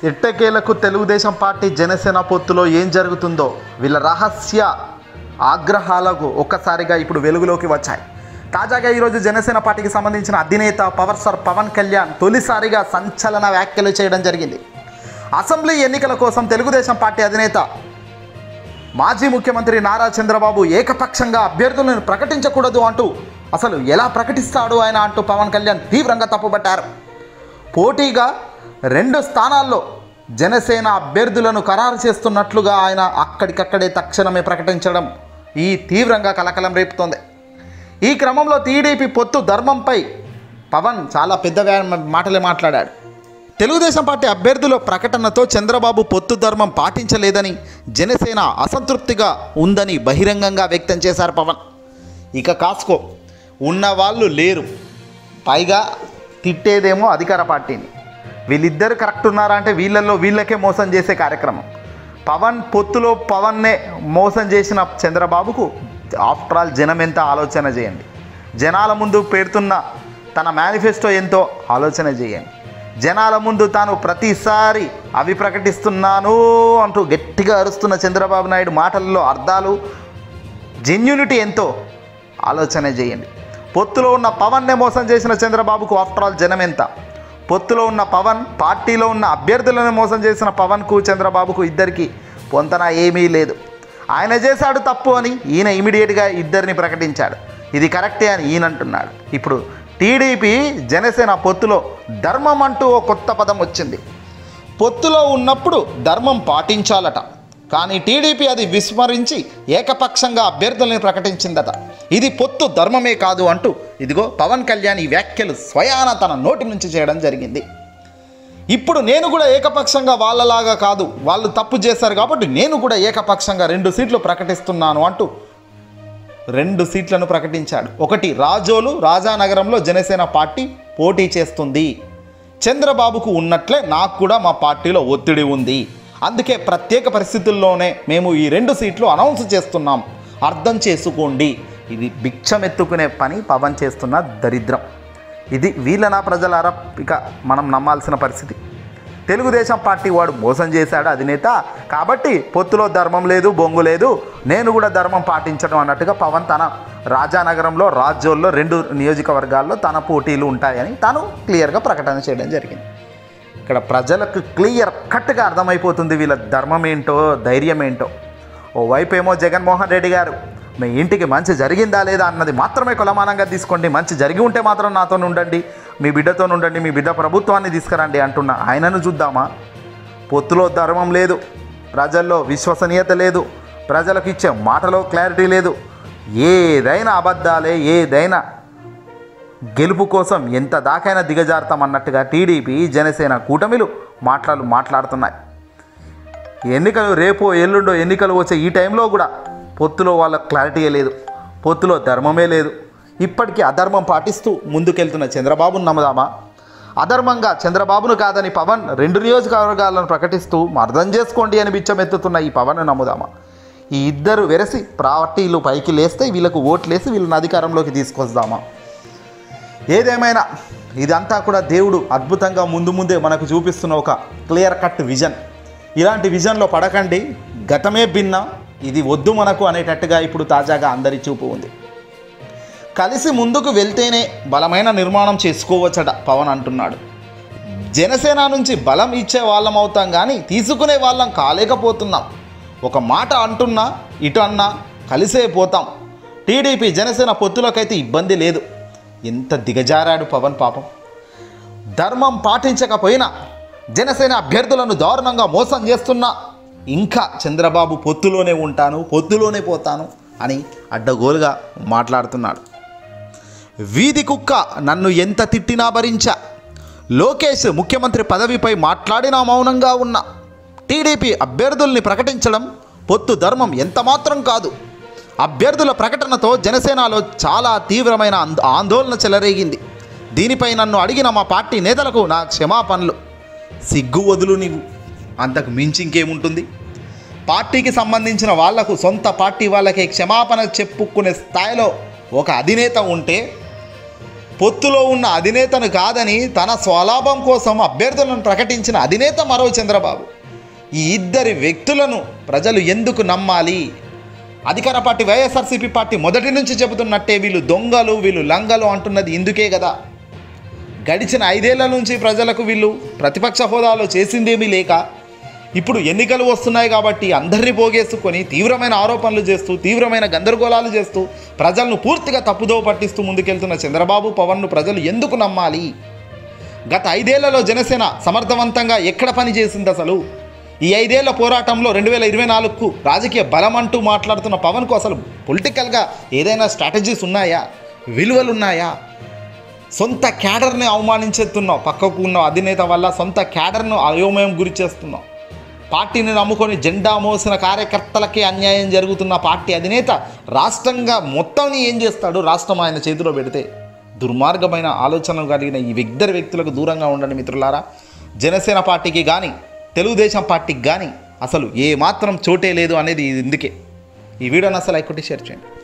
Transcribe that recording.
ఎట్టకేలకు తెలుగుదేశం పార్టీ జనసేన పొత్తులో ఏం జరుగుతుందో వీళ్ళ రహస్య ఆగ్రహాలకు ఒక్కసారిగా ఇప్పుడు వెలుగులోకి వచ్చాయి తాజాగా ఈరోజు జనసేన పార్టీకి సంబంధించిన అధినేత పవర్ స్టార్ పవన్ కళ్యాణ్ తొలిసారిగా సంచలన వ్యాఖ్యలు చేయడం జరిగింది అసెంబ్లీ ఎన్నికల కోసం తెలుగుదేశం పార్టీ అధినేత మాజీ ముఖ్యమంత్రి నారా చంద్రబాబు ఏకపక్షంగా అభ్యర్థులను ప్రకటించకూడదు అంటూ అసలు ఎలా ప్రకటిస్తాడు ఆయన అంటూ పవన్ కళ్యాణ్ తీవ్రంగా తప్పుపట్టారు పోటీగా రెండు స్థానాల్లో జనసేన అభ్యర్థులను ఖరారు చేస్తున్నట్లుగా ఆయన అక్కడికక్కడే తక్షణమే ప్రకటించడం ఈ తీవ్రంగా కలకలం రేపుతోంది ఈ క్రమంలో టీడీపీ పొత్తు ధర్మంపై పవన్ చాలా పెద్ద వ్యా- మాటలే మాట్లాడాడు తెలుగుదేశం పార్టీ అభ్యర్థుల ప్రకటనతో చంద్రబాబు పొత్తు ధర్మం పాటించలేదని జనసేన అసంతృప్తిగా ఉందని బహిరంగంగా వ్యక్తం చేశారు పవన్ ఇక కాస్కో ఉన్నవాళ్ళు లేరు పైగా తిట్టేదేమో అధికార పార్టీని వీళ్ళిద్దరు కరెక్ట్ ఉన్నారా అంటే వీళ్ళల్లో వీళ్ళకే మోసం చేసే కార్యక్రమం పవన్ పొత్తులో పవన్నే మోసం చేసిన చంద్రబాబుకు ఆఫ్టర్ ఆల్ జనం ఎంత ఆలోచన చేయండి జనాల ముందు పెడుతున్న తన మేనిఫెస్టో ఎంతో ఆలోచన చేయండి జనాల ముందు తాను ప్రతిసారి అవి ప్రకటిస్తున్నాను అంటూ గట్టిగా అరుస్తున్న చంద్రబాబు నాయుడు మాటల్లో అర్థాలు జెన్యూనిటీ ఎంతో ఆలోచన చేయండి పొత్తులో ఉన్న పవన్నే మోసం చేసిన చంద్రబాబుకు ఆఫ్టర్ ఆల్ జనం ఎంత పొత్తులో ఉన్న పవన్ పార్టీలో ఉన్న అభ్యర్థులను మోసం చేసిన పవన్కు చంద్రబాబుకు ఇద్దరికి పొంతన ఏమీ లేదు ఆయన చేశాడు తప్పు అని ఈయన ఇమీడియట్గా ఇద్దరిని ప్రకటించాడు ఇది కరెక్టే అని ఈయన అంటున్నాడు ఇప్పుడు టీడీపీ జనసేన పొత్తులో ధర్మం అంటూ ఓ కొత్త పదం వచ్చింది పొత్తులో ఉన్నప్పుడు ధర్మం పాటించాలట కానీ టీడీపీ అది విస్మరించి ఏకపక్షంగా అభ్యర్థుల్ని ప్రకటించిందట ఇది పొత్తు ధర్మమే కాదు అంటూ ఇదిగో పవన్ కళ్యాణ్ ఈ వ్యాఖ్యలు స్వయాన తన నోటి నుంచి చేయడం జరిగింది ఇప్పుడు నేను కూడా ఏకపక్షంగా వాళ్ళలాగా కాదు వాళ్ళు తప్పు చేశారు కాబట్టి నేను కూడా ఏకపక్షంగా రెండు సీట్లు ప్రకటిస్తున్నాను అంటూ రెండు సీట్లను ప్రకటించాడు ఒకటి రాజోలు రాజానగరంలో జనసేన పార్టీ పోటీ చేస్తుంది చంద్రబాబుకు ఉన్నట్లే నాకు కూడా మా పార్టీలో ఒత్తిడి ఉంది అందుకే ప్రత్యేక పరిస్థితుల్లోనే మేము ఈ రెండు సీట్లు అనౌన్స్ చేస్తున్నాం అర్థం చేసుకోండి ఇది భిక్షమెత్తుకునే పని పవన్ చేస్తున్న దరిద్రం ఇది వీళ్ళనా ప్రజలారా ఇక మనం నమ్మాల్సిన పరిస్థితి తెలుగుదేశం పార్టీ వాడు మోసం చేశాడు అధినేత కాబట్టి పొత్తులో ధర్మం లేదు బొంగు లేదు నేను కూడా ధర్మం పాటించడం అన్నట్టుగా పవన్ తన రాజానగరంలో రాజ్యోల్లో రెండు నియోజకవర్గాల్లో తన పోటీలు ఉంటాయని తాను క్లియర్గా ప్రకటన చేయడం జరిగింది ఇక్కడ ప్రజలకు క్లియర్ కట్గా అర్థమైపోతుంది వీళ్ళ ధర్మం ఏంటో ధైర్యం ఏంటో ఓవైపు ఏమో జగన్మోహన్ రెడ్డి గారు మీ ఇంటికి మంచి జరిగిందా లేదా అన్నది మాత్రమే కొలమానంగా తీసుకోండి మంచి జరిగి ఉంటే మాత్రం నాతో ఉండండి మీ బిడ్డతో ఉండండి మీ బిడ్డ ప్రభుత్వాన్ని తీసుకురండి అంటున్న ఆయనను చూద్దామా పొత్తులో ధర్మం లేదు ప్రజల్లో విశ్వసనీయత లేదు ప్రజలకు ఇచ్చే మాటలో క్లారిటీ లేదు ఏదైనా అబద్ధాలే ఏదైనా గెలుపు కోసం ఎంత దాకైనా దిగజారుతాం అన్నట్టుగా టీడీపీ జనసేన కూటమిలు మాటలు మాట్లాడుతున్నాయి ఎన్నికలు రేపో ఎల్లుండో ఎన్నికలు వచ్చే ఈ టైంలో కూడా పొత్తులో వాళ్ళ క్లారిటీ లేదు పొత్తులో ధర్మమే లేదు ఇప్పటికీ అధర్మం పాటిస్తూ ముందుకెళ్తున్న చంద్రబాబును నమ్మదామా అధర్మంగా చంద్రబాబును కాదని పవన్ రెండు నియోజకవర్గాలను ప్రకటిస్తూ అర్థం చేసుకోండి అని బిచ్చమెత్తుతున్న ఈ పవన్ నమ్ముదామా ఈ ఇద్దరు వెరసి పార్టీలు పైకి లేస్తే వీళ్ళకు ఓట్లేసి వీళ్ళని అధికారంలోకి తీసుకొస్తామా ఏదేమైనా ఇదంతా కూడా దేవుడు అద్భుతంగా ముందు ముందే మనకు చూపిస్తున్న ఒక క్లియర్ కట్ విజన్ ఇలాంటి విజన్లో పడకండి గతమే భిన్న ఇది వద్దు మనకు అనేటట్టుగా ఇప్పుడు తాజాగా అందరి చూపు ఉంది కలిసి ముందుకు వెళ్తేనే బలమైన నిర్మాణం చేసుకోవచ్చట పవన్ అంటున్నాడు జనసేన నుంచి బలం ఇచ్చే వాళ్ళం అవుతాం కానీ తీసుకునే వాళ్ళం కాలేకపోతున్నాం ఒక మాట అంటున్నా ఇటు అన్నా కలిసే పోతాం టీడీపీ జనసేన పొత్తులకైతే ఇబ్బంది లేదు ఎంత దిగజారాడు పవన్ పాపం ధర్మం పాటించకపోయినా జనసేన అభ్యర్థులను దారుణంగా మోసం చేస్తున్నా ఇంకా చంద్రబాబు పొత్తులోనే ఉంటాను పొత్తులోనే పోతాను అని అడ్డగోలుగా మాట్లాడుతున్నాడు వీధి కుక్క నన్ను ఎంత తిట్టినా భరించా లోకేష్ ముఖ్యమంత్రి పదవిపై మాట్లాడినా మౌనంగా ఉన్నా టీడీపీ అభ్యర్థుల్ని ప్రకటించడం పొత్తు ధర్మం ఎంత మాత్రం కాదు అభ్యర్థుల ప్రకటనతో జనసేనలో చాలా తీవ్రమైన ఆంద- ఆందోళన చెలరేగింది దీనిపై నన్ను అడిగిన మా పార్టీ నేతలకు నా క్షమాపణలు సిగ్గు వదులు నీవు అంతకు మించి ఇంకేముంటుంది పార్టీకి సంబంధించిన వాళ్లకు సొంత పార్టీ వాళ్ళకే క్షమాపణ చెప్పుకునే స్థాయిలో ఒక అధినేత ఉంటే పొత్తులో ఉన్న అధినేతను కాదని తన స్వలాభం కోసం అభ్యర్థులను ప్రకటించిన అధినేత మరో చంద్రబాబు ఈ ఇద్దరి వ్యక్తులను ప్రజలు ఎందుకు నమ్మాలి అధికార పార్టీ వైఎస్ఆర్సీపీ పార్టీ మొదటి నుంచి చెబుతున్నట్టే వీళ్ళు దొంగలు వీళ్ళు లంగలు అంటున్నది ఇందుకే కదా గడిచిన ఐదేళ్ల నుంచి ప్రజలకు వీళ్ళు ప్రతిపక్ష హోదాలో చేసిందేమీ లేక ఇప్పుడు ఎన్నికలు వస్తున్నాయి కాబట్టి అందరినీ పోగేసుకొని తీవ్రమైన ఆరోపణలు చేస్తూ తీవ్రమైన గందరగోళాలు చేస్తూ ప్రజలను పూర్తిగా తప్పుదో పట్టిస్తూ ముందుకెళ్తున్న చంద్రబాబు పవన్ను ప్రజలు ఎందుకు నమ్మాలి గత ఐదేళ్లలో జనసేన సమర్థవంతంగా ఎక్కడ పని చేసింది అసలు ఈ ఐదేళ్ల పోరాటంలో రెండు వేల ఇరవై నాలుగుకు రాజకీయ బలం అంటూ మాట్లాడుతున్న పవన్కు అసలు పొలిటికల్గా ఏదైనా స్ట్రాటజీస్ ఉన్నాయా విలువలు ఉన్నాయా సొంత క్యాడర్ని అవమానించేస్తున్నావు పక్కకు ఉన్న అధినేత వల్ల సొంత క్యాడర్ను అయోమయం గురి చేస్తున్నావు పార్టీని నమ్ముకొని జెండా మోసిన కార్యకర్తలకే అన్యాయం జరుగుతున్న పార్టీ అధినేత రాష్ట్రంగా మొత్తాన్ని ఏం చేస్తాడు రాష్ట్రం ఆయన చేతిలో పెడితే దుర్మార్గమైన ఆలోచనలు కలిగిన ఈ ఇద్దరు వ్యక్తులకు దూరంగా ఉండండి మిత్రులారా జనసేన పార్టీకి కానీ తెలుగుదేశం పార్టీకి కానీ అసలు ఏ మాత్రం చోటే లేదు అనేది ఇందుకే ఈ వీడియోని అసలు లైక్ కొట్టి షేర్ చేయండి